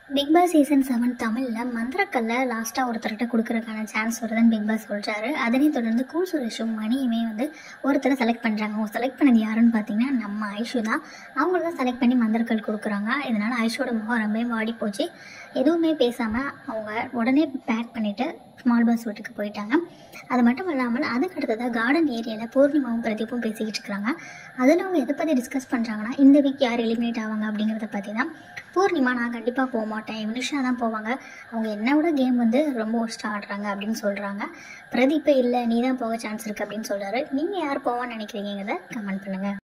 big Boss season seven தமிழில் மந்திரக்கல்ல லாஸ்ட்டாக ஒருத்தர்கிட்ட கொடுக்கறதுக்கான சான்ஸ் வருதுன்னு பிக் பாஸ் சொல்கிறாரு அதனைத் தொடர்ந்து கூல் சுரேஷும் மணியுமே வந்து ஒருத்தரை செலக்ட் பண்ணுறாங்க அவங்க செலக்ட் பண்ணது யாருன்னு பார்த்தீங்கன்னா நம்ம ஐஷு தான் அவங்கள தான் செலக்ட் பண்ணி மந்திரக்கல் கொடுக்குறாங்க இதனால் ஐஷோட முகம் ரொம்பவே வாடி போச்சு எதுவுமே பேசாமல் அவங்க உடனே பேக் பண்ணிவிட்டு ஸ்மால் பாஸ் வீட்டுக்கு போயிட்டாங்க அது மட்டும் இல்லாமல் அதுக்கு அடுத்ததாக கார்டன் ஏரியாவில் பூர்ணிமாவும் பிரதீப்பும் பேசிக்கிட்டு இருக்கிறாங்க அதில் அவங்க எதை பற்றி டிஸ்கஸ் பண்ணுறாங்கன்னா இந்த வீக் யார் எலிமினேட் ஆவாங்க அப்படிங்கிறத பற்றி தான் பூர்ணிமா நான் கண்டிப்பாக போக மாட்டேன் வினுஷா தான் போவாங்க அவங்க என்ன விட கேம் வந்து ரொம்ப ஒஸ்ட்டாக ஆடுறாங்க அப்படின்னு சொல்கிறாங்க பிரதீப் இல்லை நீ தான் போக சான்ஸ் இருக்குது அப்படின்னு சொல்கிறாரு நீங்கள் யார் போவான்னு நினைக்கிறீங்கிறத கமெண்ட் பண்ணுங்கள்